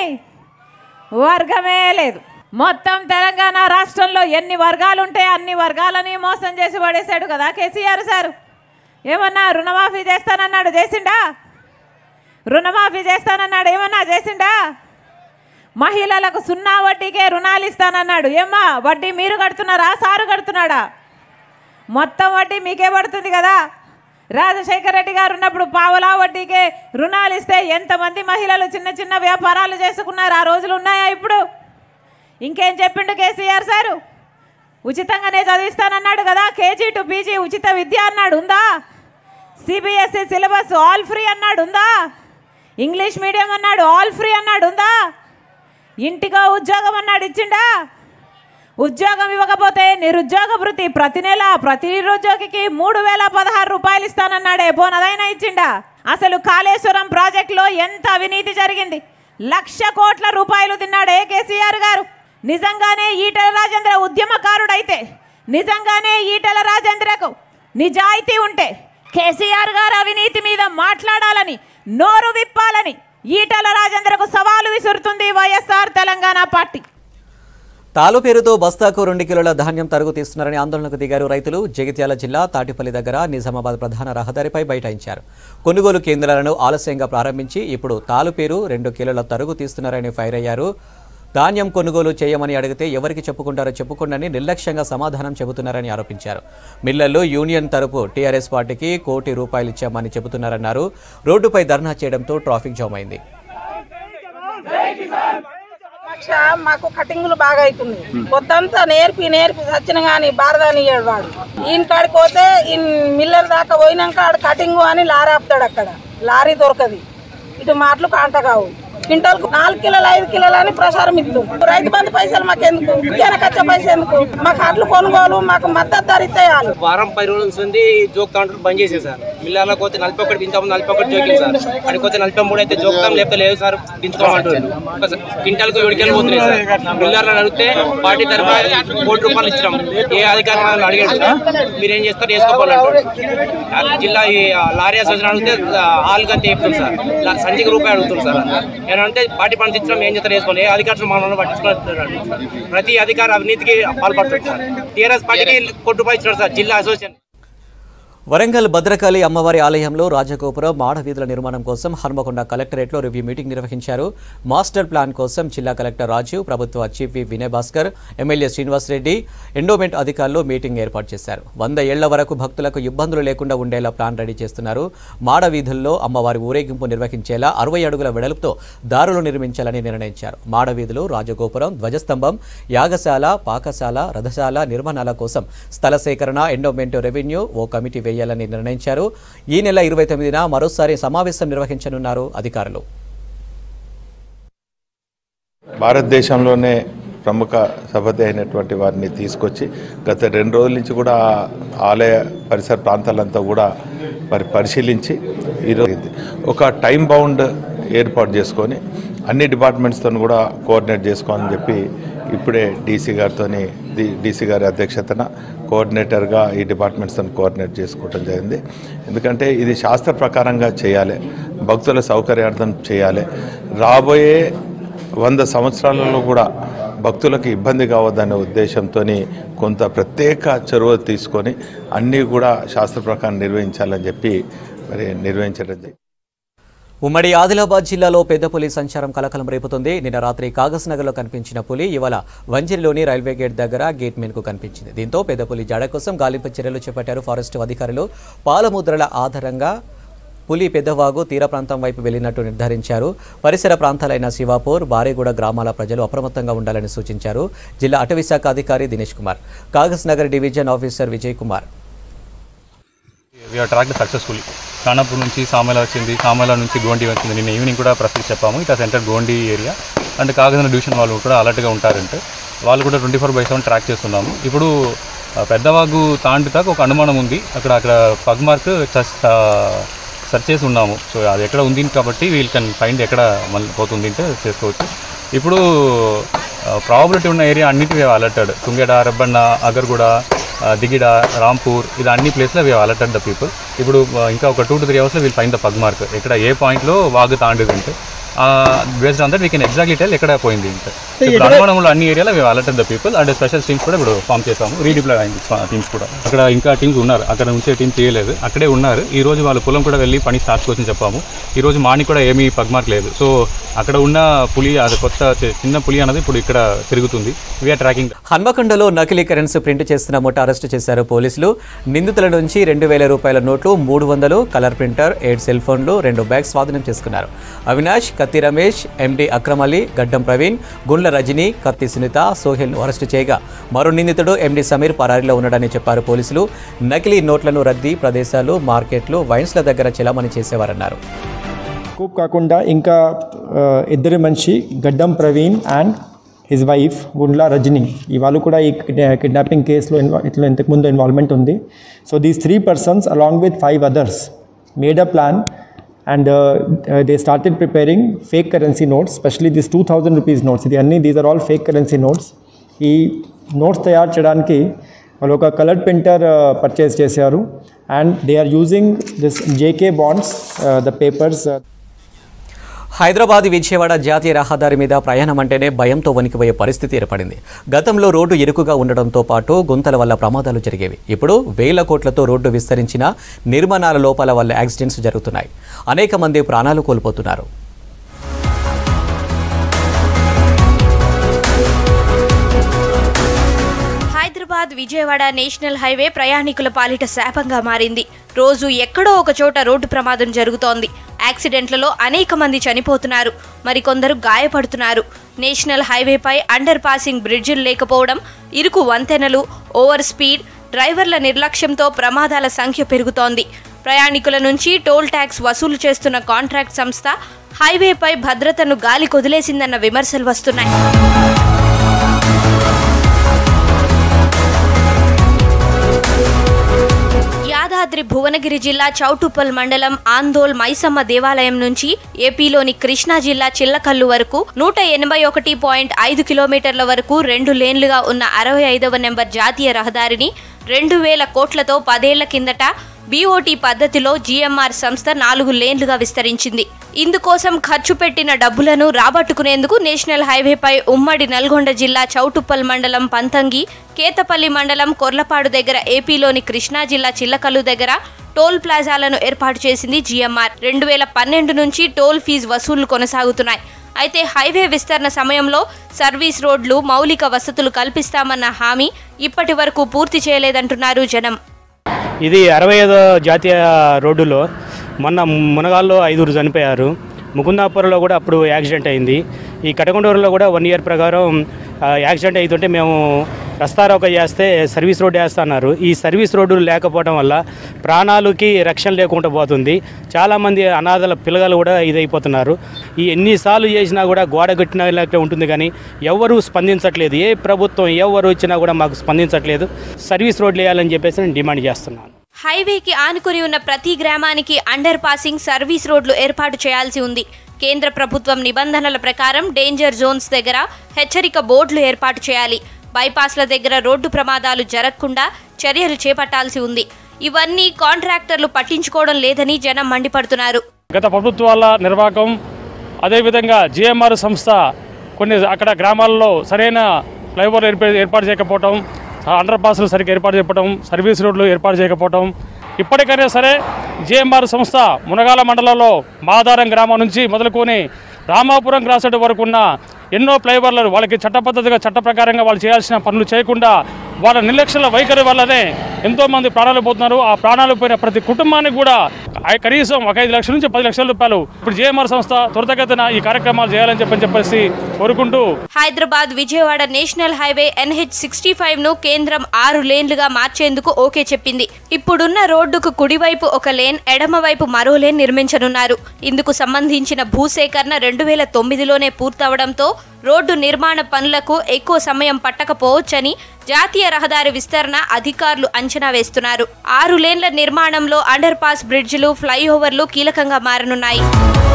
వర్గమే లేదు మొత్తం తెలంగాణ రాష్ట్రంలో ఎన్ని వర్గాలు ఉంటే అన్ని వర్గాలని మోసం చేసి పడేశాడు కదా కేసీఆర్ సార్ ఏమన్నా రుణమాఫీ చేస్తానన్నాడు చేసిండా రుణమాఫీ చేస్తానన్నాడు ఏమన్నా చేసిండా మహిళలకు సున్నా వడ్డీకే రుణాలు ఇస్తానన్నాడు ఏమ్మా వడ్డీ మీరు కడుతున్నారా సారు కడుతున్నాడా మొత్తం వడ్డీ మీకే పడుతుంది కదా రాజశేఖర రెడ్డి గారు ఉన్నప్పుడు పావలా వడ్డీకే రుణాలు ఇస్తే ఎంతమంది మహిళలు చిన్న చిన్న వ్యాపారాలు చేసుకున్నారు ఆ రోజులు ఉన్నాయా ఇప్పుడు ఇంకేం చెప్పిండు కేసీఆర్ సారు ఉచితంగానే చదివిస్తానన్నాడు కదా కేజీ టు పీజీ ఉచిత విద్య అన్నాడు ఉందా సిబిఎస్ఈ సిలబస్ ఆల్ ఫ్రీ అన్నాడు ఉందా ఇంగ్లీష్ మీడియం అన్నాడు ఆల్ ఫ్రీ అన్నాడు ఉందా ఇంటికో ఉద్యోగం అన్నాడు ఇచ్చిండా ఉద్యోగం ఇవ్వకపోతే నిరుద్యోగ వృత్తి ప్రతి నెల ప్రతి నిరుద్యోగికి మూడు వేల పదహారు రూపాయలు ఇస్తానన్నాడే పోనదైనా ఇచ్చిండా అసలు కాళేశ్వరం ప్రాజెక్టులో ఎంత అవినీతి జరిగింది లక్ష కోట్ల రూపాయలు తిన్నాడే కేసీఆర్ గారు నిజంగానే ఈటల రాజేంద్ర ఉద్యమకారుడైతే నిజంగానే ఈటల రాజేంద్రకు నిజాయితీ ఉంటే కేసీఆర్ గారు అవినీతి మీద మాట్లాడాలని నోరు విప్పాలని ఈటల రాజేంద్రకు సవాలు విసురుతుంది వైఎస్ఆర్ తెలంగాణ పార్టీ తాలు పేరుతో బస్తాకు రెండు కిలోల ధాన్యం తరుగు తీస్తున్నారని ఆందోళనకు దిగారు రైతులు జగిత్యాల జిల్లా తాటిపల్లి దగ్గర నిజామాబాద్ ప్రధాన రహదారిపై బైఠాయించారు కొనుగోలు కేంద్రాలను ఆలస్యంగా ప్రారంభించి ఇప్పుడు తాలు పేరు రెండు కిలోల తరుగు తీస్తున్నారని ఫైర్ అయ్యారు ధాన్యం కొనుగోలు చేయమని అడిగితే ఎవరికి చెప్పుకుంటారో చెప్పుకోండి నిర్లక్ష్యంగా సమాధానం చెబుతున్నారని ఆరోపించారు మిల్లర్లు యూనియన్ తరపు టీఆర్ఎస్ పార్టీకి కోటి రూపాయలు ఇచ్చామని చెబుతున్నారన్నారు రోడ్డుపై ధర్నా చేయడంతో ట్రాఫిక్ జామ్ అయింది లక్ష మాకు కటింగులు బాగా అవుతుంది పొద్దంతా నేర్పి నేర్పి సచ్చిన కానీ బారదానియ్యాడు వాడు ఈయన కాడికి పోతే ఈయన మిల్లర్ దాకా పోయినాక ఆడ కటింగ్ అని లారీ ఆపుతాడు అక్కడ లారీ దొరకది ఇటు మాటలు కాంట కావు క్వింటల్కు నాలుగు కిలోలు ఐదు కిలోలు అని ప్రసారం ఇద్దాం రైతు బంధు పైసలు మాకెందుకు వెనకచ్చ పైసలు ఎందుకు మాకు అట్లు కొనుగోలు మాకు మద్దతు ధర ఇస్తే చాలు వారం పది రోజుల నుంచి జోక్ కౌంటర్ బంద్ చేసేది సార్ మిల్లర్లకు పోతే నలభై ఒకటి ఇంతకుముందు నలభై ఒకటి జోకింది సార్ అక్కడికి పోతే నలభై మూడు అయితే జోక్తాం లేకపోతే లేదు సార్ దించుకోమంటారు క్వింటల్కు ఏడుకెళ్ళి పోతున్నాయి సార్ మిల్లర్లను అడిగితే పార్టీ తరఫున కోటి రూపాయలు ఇచ్చినాం ఏ అధికారం వాళ్ళు అడిగాడు సార్ మీరేం చేస్తారు వేసుకోవాలంటారు జిల్లా ఈ లారీ అసోసియేషన్ అడిగితే ఆల్ గంట చెప్తుంది సార్ లా- సంచికి రూపాయి అడుగుతుంది సార్ ఏమంటే పార్టీ పని ఇచ్చినాం ఏం చేస్తారు వేసుకోవాలి ఏ అధికారం మనం పట్టించుకుంటున్నాడు ప్రతి అధికార అవినీతికి పాల్పడుతుంది సార్ టీఆర్ఎస్ పార్టీకి కోటి రూపాయలు ఇచ్చినారు సార్ జిల్లా అసోసియేషన్ వరంగల్ భద్రకాళి అమ్మవారి ఆలయంలో రాజగోపురం మాడవీధుల నిర్మాణం కోసం హన్మకొండ కలెక్టరేట్లో రివ్యూ మీటింగ్ నిర్వహించారు మాస్టర్ ప్లాన్ కోసం జిల్లా కలెక్టర్ రాజు ప్రభుత్వ chief V Vinay Bhaskar MLA Srinivas Reddy endowment అధికారులు మీటింగ్ ఏర్పాటు చేశారు వంద ఏళ్ల వరకు భక్తులకు ఇబ్బందులు లేకుండా ఉండేలా ప్లాన్ రెడీ చేస్తున్నారు మాడవీధుల్లో అమ్మవారి ఊరేగింపు నిర్వహించేలా అరవై అడుగుల వెడల్పుతో దారులు నిర్మించాలని నిర్ణయించారు మాడవీధులు రాజగోపురం ధ్వజస్తంభం యాగశాల పాకశాల రథశాల నిర్మాణాల కోసం స్థల సేకరణ ఎండోమెంట్ రెవెన్యూ ఓ కమిటీ వేయాలని నిర్ణయించారు ఈ నెల ఇరవై తొమ్మిదిన మరోసారి సమావేశం నిర్వహించనున్నారు అధికారులు భారతదేశంలోనే ప్రముఖ సభతి అయినటువంటి వారిని తీసుకొచ్చి గత రెండు రోజుల నుంచి కూడా ఆ ఆలయ పరిసర ప్రాంతాలంతా కూడా మరి పరిశీలించి ఈరోజు ఒక టైం బౌండ్ ఏర్పాటు చేసుకొని అన్ని డిపార్ట్మెంట్స్తో కూడా కోఆర్డినేట్ చేసుకోవాలని చెప్పి ఇప్పుడే డీసీ గారితో డీసీ గారి అధ్యక్షతన కోఆర్డినేటర్గా ఈ డిపార్ట్మెంట్స్తో కోఆర్డినేట్ చేసుకోవడం జరిగింది ఎందుకంటే ఇది శాస్త్ర ప్రకారంగా చేయాలి భక్తుల సౌకర్యార్థం చేయాలి రాబోయే వంద సంవత్సరాలలో కూడా భక్తులకు ఇబ్బంది కావద్దనే ఉద్దేశంతో కొంత ప్రత్యేక చొరవ తీసుకొని అన్నీ కూడా శాస్త్ర ప్రకారం నిర్వహించాలని చెప్పి మరి నిర్వహించడం జరిగింది ఉమ్మడి ఆదిలాబాద్ జిల్లాలో పెద్ద పులి సంచారం కలకలం రేపుతుంది నిన్న రాత్రి కాగస్ నగర్లో కనిపించిన పులి ఇవాళ వంజిరిలోని రైల్వే గేట్ దగ్గర గేట్ మెన్కు కనిపించింది దీంతో పెద్ద పులి జాడ కోసం గాలింపు చర్యలు చేపట్టారు ఫారెస్ట్ అధికారులు పాలముద్రల ఆధారంగా పులి పెద్దవాగు తీర ప్రాంతం వైపు వెళ్లినట్టు నిర్ధారించారు పరిసర ప్రాంతాలైన శివాపూర్ బారేగూడ గ్రామాల ప్రజలు అప్రమత్తంగా ఉండాలని సూచించారు జిల్లా అటవీ శాఖ అధికారి Dinesh Kumar Kagaz Nagar division officer Vijay Kumar VR tracked successfully Khanapur నుంచి సామేల వచ్చింది సామేల నుంచి గోండి వచ్చింది నిన్న ఈవినింగ్ కూడా ప్రస్తుతం చెప్పాము ఇట్ సెంటర్ గోండి ఏరియా అండ్ కాగజన డివిజన్ వాళ్ళు కూడా అలర్ట్గా ఉంటారంటే వాళ్ళు కూడా twenty four by seven track చేస్తున్నాము ఇప్పుడు ఆ, పెద్దవాగు తాండుతాకు ఒక అనుమానం ఉంది అక్కడ అక్కడ పగ్ మార్క్ సెర్చ్ చేసి ఉన్నాము సో అది ఎక్కడ ఉంది కాబట్టి వీల్ కెన్ ఫైండ్ ఎక్కడ మళ్ళీ పోతుంది అంటే చేసుకోవచ్చు ఇప్పుడు ప్రాబిలిటీ ఉన్న ఏరియా అన్నిటి అలర్టెడ్ తుంగెడ రెబ్బన్న అగర్గూడ ఆ, దిగిడ రాంపూర్ ఇది అన్ని ప్లేస్లో వీ అలర్టెడ్ ద పీపుల్ ఇప్పుడు ఆ, ఇంకా ఒక టూ టు త్రీ అవర్స్లో we'll find the pug mark ఇక్కడ ఏ పాయింట్లో వాగు తాండేది అంటే based on that we can exactly tell ఎక్కడ పోయింది అంటే ఇప్పుడు అనుమానంలో అన్ని ఏరియాలో we alerted the people and special teams కూడా ఇప్పుడు ఫామ్ చేసాము రీడిప్లాయ్ అయింది టీమ్స్ కూడా అక్కడ ఇంకా టీమ్స్ ఉన్నారు అక్కడ ఉంచే టీం చేయలేదు అక్కడే ఉన్నారు ఈ రోజు వాళ్ళ పొలం కూడా వెళ్ళి పని స్టార్ట్ కోసం చెప్పాము ఈ రోజు మార్నింగ్ కూడా ఏమీ పగ్మార్క్ లేదు సో అక్కడ ఉన్న పులి అది కొత్త చి- చిన్న పులి అన్నది ఇప్పుడు ఇక్కడ తిరుగుతుంది వీఆర్ ట్రాకింగ్ హన్మకొండలో నకిలీ కరెన్సీ ప్రింట్ చేస్తున్న ముఠ అరెస్టు చేశారు పోలీసులు నిందితుల నుంచి రెండు వేల రూపాయల నోట్లు మూడు వందలు కలర్ ప్రింటర్ ఏడు సెల్ ఫోన్లు రెండు బ్యాగ్స్ స్వాధీనం చేసుకున్నారు అవినాష్ కత్తి రమేష్ ఎండి అక్రమ్ అలీ గడ్డం ప్రవీణ్ గుండ్ల రజని కత్తి సునీత సోహెల్ను అరెస్టు చేయగా మరో నిందితుడు ఎండి సమీర్ పరారీలో ఉన్నాడని చెప్పారు పోలీసులు నకిలీ నోట్లను రద్దీ ప్రదేశాలు మార్కెట్లు వైన్స్ల దగ్గర చెలామణి చేసేవారన్నారు కోప్ కాకుండా ఇంకా ఆ, ఇద్దరు మనిషి Gaddam Praveen and his wife Gundla Rajani ఈ వాళ్ళు కూడా ఈ కిడ్నాపింగ్ కేసులో ఇన్వా ఇట్లా ఇంతకుముందు ఇన్వాల్వ్మెంట్ ఉంది so these three persons along with five others made a plan and they started preparing fake currency notes specially this two thousand rupees notes ఇది అన్ని these are all fake currency notes ఈ notes తయారు చేయడానికి వాళ్ళు ఒక colour printer purchase చేశారు and they are using this JK bonds the papers Hyderabad Vijayawada జాతీయ రహదారి మీద ప్రయాణం అంటేనే భయంతో వణికిపోయే పరిస్థితి ఏర్పడింది గతంలో రోడ్డు ఇరుకుగా ఉండడంతో పాటు గుంతల వల్ల ప్రమాదాలు జరిగేవి ఇప్పుడు వేల కోట్లతో రోడ్డు విస్తరించిన నిర్మాణాల లోపాల వల్ల యాక్సిడెంట్స్ జరుగుతున్నాయి అనేక మంది ప్రాణాలు కోల్పోతున్నారు హైదరాబాద్ విజయవాడ నేషనల్ హైవే ప్రయాణికుల పాలిట శాపంగా మారింది రోజు ఎక్కడో ఒక చోట రోడ్డు ప్రమాదం జరుగుతోంది యాక్సిడెంట్లలో అనేక మంది చనిపోతున్నారు మరికొందరు గాయపడుతున్నారు నేషనల్ హైవేపై అండర్ పాసింగ్ బ్రిడ్జిలు లేకపోవడం ఇరుకు వంతెనలు ఓవర్ స్పీడ్ డ్రైవర్ల నిర్లక్ష్యంతో ప్రమాదాల సంఖ్య పెరుగుతోంది ప్రయాణికుల నుంచి టోల్ ట్యాక్స్ వసూలు చేస్తున్న కాంట్రాక్ట్ సంస్థ హైవేపై భద్రతను గాలి కొదిలేసిందన్న విమర్శలు వస్తున్నాయి యాదాద్రి భువనగిరి జిల్లా చౌటుప్పల్ మండలం ఆందోల్ మైసమ్మ దేవాలయం నుంచి ఏపీలోని కృష్ణా జిల్లా చిల్లకల్లు వరకు నూట ఎనభై ఒకటి పాయింట్ ఐదు కిలోమీటర్ల వరకు రెండు లేన్లుగా ఉన్న అరవై ఐదవ నెంబర్ జాతీయ రహదారిని రెండు వేల కోట్లతో పదేళ్ల కిందట బీఓటీ పద్ధతిలో జీఎంఆర్ సంస్థ నాలుగు లేన్లుగా విస్తరించింది ఇందుకోసం ఖర్చు పెట్టిన డబ్బులను రాబట్టుకునేందుకు నేషనల్ హైవేపై ఉమ్మడి నల్గొండ జిల్లా చౌటుప్పల్ మండలం పంతంగి కేతపల్లి మండలం కొర్లపాడు దగ్గర ఏపీలోని కృష్ణా జిల్లా చిల్లకల్లు దగ్గర టోల్ ప్లాజాలను ఏర్పాటు చేసింది జీఎంఆర్ రెండు వేల పన్నెండు నుంచి టోల్ ఫీజు వసూళ్లు కొనసాగుతున్నాయి అయితే హైవే విస్తరణ సమయంలో సర్వీస్ రోడ్లు మౌలిక వసతులు కల్పిస్తామన్న హామీ ఇప్పటి వరకు పూర్తి చేయలేదంటున్నారు జనం ఇది అరవై ఐదో జాతీయ రోడ్డులో మొన్న మునగాల్లో ఐదుగురు చనిపోయారు ముకుందాపురంలో కూడా అప్పుడు యాక్సిడెంట్ అయింది ఈ కటకొండూరులో కూడా వన్ ఇయర్ ప్రకారం ఆ, యాక్సిడెంట్ అవుతుంటే మేము రస్తారోక చేస్తే సర్వీస్ రోడ్డు వేస్తా అన్నారు ఈ సర్వీస్ రోడ్డు లేకపోవడం వల్ల ప్రాణాలకి రక్షణ లేకుండా పోతుంది చాలామంది అనాథల పిల్లలు కూడా ఇదైపోతున్నారు ఈ ఎన్నిసార్లు చేసినా కూడా గోడ కట్టినట్లే ఉంటుంది కానీ ఎవరు స్పందించట్లేదు ఏ ప్రభుత్వం ఎవరు వచ్చినా కూడా మాకు స్పందించట్లేదు సర్వీస్ రోడ్లు వేయాలని చెప్పేసి నేను డిమాండ్ చేస్తున్నాను హైవేకి ఆనుకుని ఉన్న ప్రతి గ్రామానికి అండర్ పాసింగ్ సర్వీస్ రోడ్లు ఏర్పాటు చేయాల్సి ఉంది కేంద్ర ప్రభుత్వం నిబంధనల ప్రకారం డేంజర్ జోన్స్ దగ్గర హెచ్చరిక బోర్డులు ఏర్పాటు చేయాలి బైపాస్ల దగ్గర రోడ్డు ప్రమాదాలు జరగకుండా చర్యలు చేపట్టాల్సి ఉంది ఇవన్నీ కాంట్రాక్టర్లు పట్టించుకోవడం లేదని జనం మండిపడుతున్నారు గత ప్రభుత్వాల నిర్వాహకం అదేవిధంగా జిఎంఆర్ సంస్థ కొన్ని అక్కడ గ్రామాల్లో సరైన ఫ్లైఓవర్లు ఏర్పా- ఏర్పాటు చేయకపోవటం ఆ అండర్ పాస్లు సరిగ్గా ఏర్పాటు చేయకపోవటం సర్వీస్ రోడ్లు ఏర్పాటు చేయకపోవటం ఇప్పటికైనా సరే జిఎంఆర్ సంస్థ మునగాల మండలంలో మాదారం గ్రామం నుంచి మొదలుకొని రామాపురం క్రాసెడ్ వరకు ఉన్న ఎన్నో ఫ్లైఓవర్లు వాళ్ళకి చట్టపద్ధతిగా చట్ట ప్రకారంగా వాళ్ళు చేయాల్సిన పనులు చేయకుండా వాళ్ళ నిర్లక్ష్యాల వైఖరి వల్లనే ఎంతో మంది ప్రాణాలు పోతున్నారు ఆ ప్రాణాలు పోయిన ప్రతి కుటుంబానికి కూడా ఆ కనీసం ఒక ఐదు లక్షల నుంచి పది లక్షల రూపాయలు ఇప్పుడు జేఎంఆర్ సంస్థ త్వరితగతిన ఈ కార్యక్రమాలు చేయాలని చెప్పని చెప్పేసి కోరుకుంటూ Hyderabad Vijayawada national highway NH sixty five ను కేంద్రం ఆరు లేన్లుగా మార్చేందుకు ఓకే చెప్పింది ఇప్పుడున్న రోడ్డుకు కుడివైపు ఒక లేన్ ఎడమవైపు మరో లేన్ నిర్మించనున్నారు ఇందుకు సంబంధించిన భూసేకరణ రెండు వేల తొమ్మిదిలోనే పూర్తవడంతో రోడ్డు నిర్మాణ పనులకు ఎక్కువ సమయం పట్టకపోవచ్చని జాతీయ రహదారి విస్తరణ అధికారులు అంచనా వేస్తున్నారు ఆరు లేన్ల నిర్మాణంలో అండర్ పాస్ బ్రిడ్జిలు ఫ్లైఓవర్లు కీలకంగా మారనున్నాయి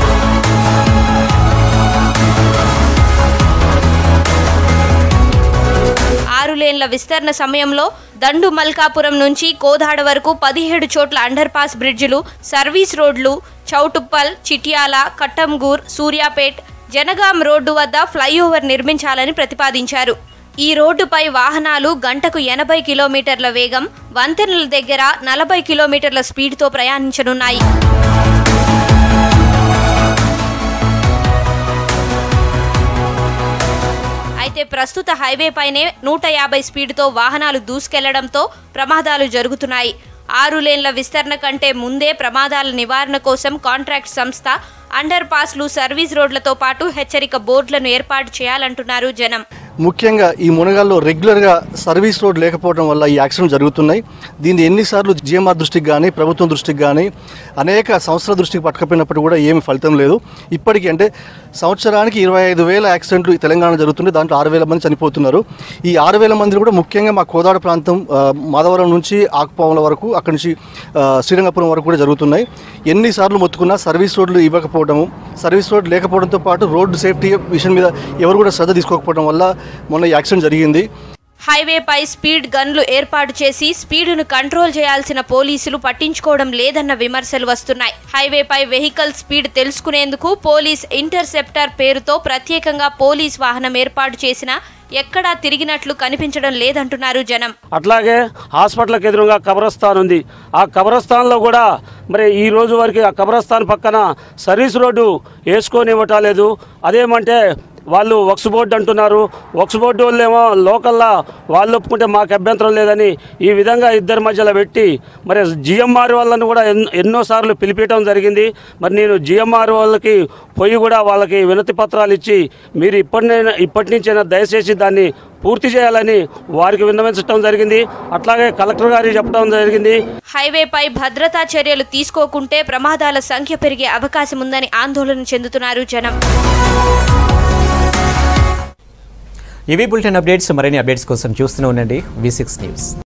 ఆరు లేన్ల విస్తరణ సమయంలో దండు మల్కాపురం నుంచి కోదాడ వరకు పదిహేడు చోట్ల అండర్ పాస్ బ్రిడ్జిలు సర్వీస్ రోడ్లు చౌటుప్పల్ చిట్యాల కట్టంగూర్ సూర్యాపేట్ జనగాం రోడ్డు వద్ద ఫ్లైఓవర్ నిర్మించాలని ప్రతిపాదించారు ఈ రోడ్డుపై వాహనాలు గంటకు ఎనభై కిలోమీటర్ల వేగం వంతెనల దగ్గర నలభై కిలోమీటర్ల స్పీడ్తో ప్రయాణించనున్నాయి అయితే ప్రస్తుత హైవే పైనే నూట యాభై స్పీడ్తో వాహనాలు దూసుకెళ్లడంతో ప్రమాదాలు జరుగుతున్నాయి ఆరు లేన్ల విస్తరణ కంటే ముందే ప్రమాదాల నివారణ కోసం కాంట్రాక్ట్ సంస్థ అండర్ పాస్లు సర్వీస్ రోడ్లతో పాటు హెచ్చరిక బోర్డులను ఏర్పాటు చేయాలంటున్నారు జనం ముఖ్యంగా ఈ మునగాల్లో రెగ్యులర్గా సర్వీస్ రోడ్ లేకపోవడం వల్ల ఈ యాక్సిడెంట్ జరుగుతున్నాయి దీన్ని ఎన్నిసార్లు జిఎంఆర్ దృష్టికి కానీ ప్రభుత్వం దృష్టికి కానీ అనేక సంస్థల దృష్టికి పట్టుకపోయినప్పుడు కూడా ఏమి ఫలితం లేదు ఇప్పటికీ అంటే సంవత్సరానికి ఇరవై ఐదు వేల యాక్సిడెంట్లు ఈ తెలంగాణ జరుగుతుంది దాంట్లో ఆరు వేల మంది చనిపోతున్నారు ఈ ఆరు వేల మంది కూడా ముఖ్యంగా మా కోదాడ ప్రాంతం ఆ, మాధవరం నుంచి ఆకుపాముల వరకు అక్కడి నుంచి ఆ, శ్రీరంగపురం వరకు కూడా జరుగుతున్నాయి ఎన్నిసార్లు మొత్తుకున్నా సర్వీస్ రోడ్లు ఇవ్వకపోవడము సర్వీస్ రోడ్ లేకపోవడంతో పాటు రోడ్డు సేఫ్టీ విషయం మీద ఎవరు కూడా శ్రద్ధ తీసుకోకపోవడం వల్ల మొన్న ఈ యాక్సిడెంట్ జరిగింది హైవేపై స్పీడ్ గన్లు ఏర్పాటు చేసి స్పీడును కంట్రోల్ చేయాల్సిన పోలీసులు పట్టించుకోవడం లేదన్న విమర్శలు వస్తున్నాయి హైవేపై వెహికల్ స్పీడ్ తెలుసుకునేందుకు పోలీస్ ఇంటర్సెప్టర్ పేరుతో ప్రత్యేకంగా పోలీస్ వాహనం ఏర్పాటు చేసినా ఎక్కడా తిరిగినట్లు కనిపించడం లేదంటున్నారు జనం అట్లాగే హాస్పిటల్కి ఎదురుగా కబరస్థాన్ ఉంది ఆ కబరస్థాన్లో కూడా మరి ఈ రోజు వరకు ఆ కబరస్థాన్ పక్కన సర్వీస్ రోడ్డు వేసుకొని ఇవ్వటాలేదు అదేమంటే వాళ్ళు వక్స్ బోర్డు అంటున్నారు వక్స్ బోర్డు వాళ్ళేమో లోకల్లా వాళ్ళు ఒప్పుకుంటే మాకు అభ్యంతరం లేదని ఈ విధంగా ఇద్దరి మధ్యలో పెట్టి మరి జిఎంఆర్ వాళ్ళని కూడా ఎన్- ఎన్నోసార్లు పిలిపించడం జరిగింది మరి నేను జిఎంఆర్ వాళ్ళకి పోయి కూడా వాళ్ళకి వినతి పత్రాలు ఇచ్చి మీరు ఇప్పటినైనా ఇప్పటి నుంచైనా దయచేసి దాన్ని పూర్తి చేయాలని వారికి విన్నవించడం జరిగింది అట్లాగే కలెక్టర్ గారికి చెప్పడం జరిగింది హైవేపై భద్రతా చర్యలు తీసుకోకుంటే ప్రమాదాల సంఖ్య పెరిగే అవకాశం ఉందని ఆందోళన చెందుతున్నారు జనం ఇవి బులెటిన్ అప్డేట్స్ మరిన్ని అప్డేట్స్ కోసం చూస్తూనే ఉండండి వి సిక్స్ న్యూస్